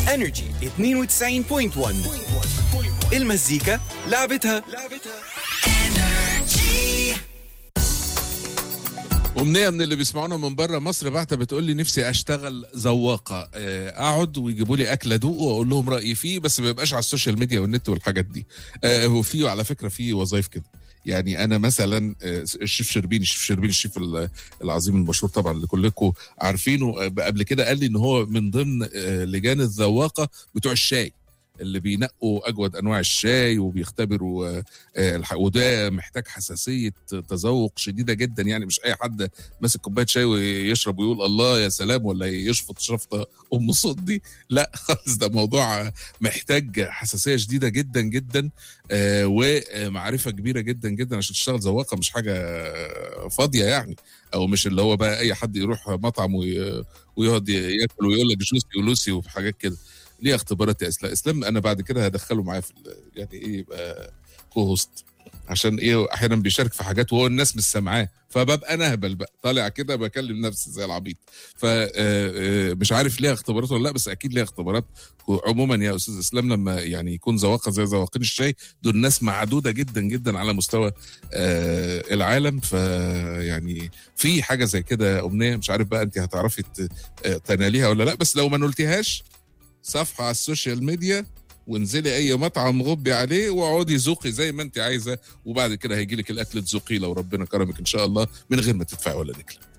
انرجي 92.1 المزيكا لعبتها أمنية من اللي بيسمعونا من بره مصر بعتها بتقول لي نفسي أشتغل ذواقة آه، أقعد ويجيبوا لي أكل أدوق وأقول لهم رأيي فيه بس ما يبقاش على السوشيال ميديا والنت والحاجات دي آه، هو في على فكرة في وظائف كده يعني انا مثلا آه، الشيف شربيني الشيف شربيني الشيف ال- العظيم المشهور طبعا اللي كلكم عارفينه آه، قبل كده قال لي ان هو من ضمن آه، لجان الذواقه بتوع الشاي اللي بينقوا اجود انواع الشاي وبيختبروا آه، آه، الح- وده محتاج حساسيه تذوق شديده جدا يعني مش اي حد ماسك كوبايه شاي ويشرب ويقول الله يا سلام ولا يشفط شفطه ام صوت دي لا خالص ده موضوع محتاج حساسيه شديده جدا جدا آه، ومعرفه كبيره جدا جدا عشان تشتغل ذواقه مش حاجه فاضيه يعني او مش اللي هو بقى اي حد يروح مطعم وي- ويقعد ياكل ويقول لك جوسي ولوسي وحاجات كده ليه اختبارات يا اسلام اسلام انا بعد كده هدخله معايا في ال- يعني ايه يبقى كو هوست عشان ايه احيانا بيشارك في حاجات وهو الناس مش سامعاه فببقى انا اهبل بقى طالع كده بكلم نفسي زي العبيط فمش عارف ليها اختبارات ولا لا بس اكيد ليها اختبارات عموما يا استاذ اسلام لما يعني يكون ذواقه زي ذواقين الشاي دول ناس معدوده جدا جدا على مستوى آه، العالم فيعني في حاجه زي كده امنيه مش عارف بقى انت هتعرفي ت- آه، تناليها ولا لا بس لو ما نلتيهاش صفحه على السوشيال ميديا وانزلي اي مطعم غبي عليه واقعدي ذوقي زي ما انت عايزه وبعد كده هيجي لك الاكل تذوقيه لو ربنا كرمك ان شاء الله من غير ما تدفعي ولا نكله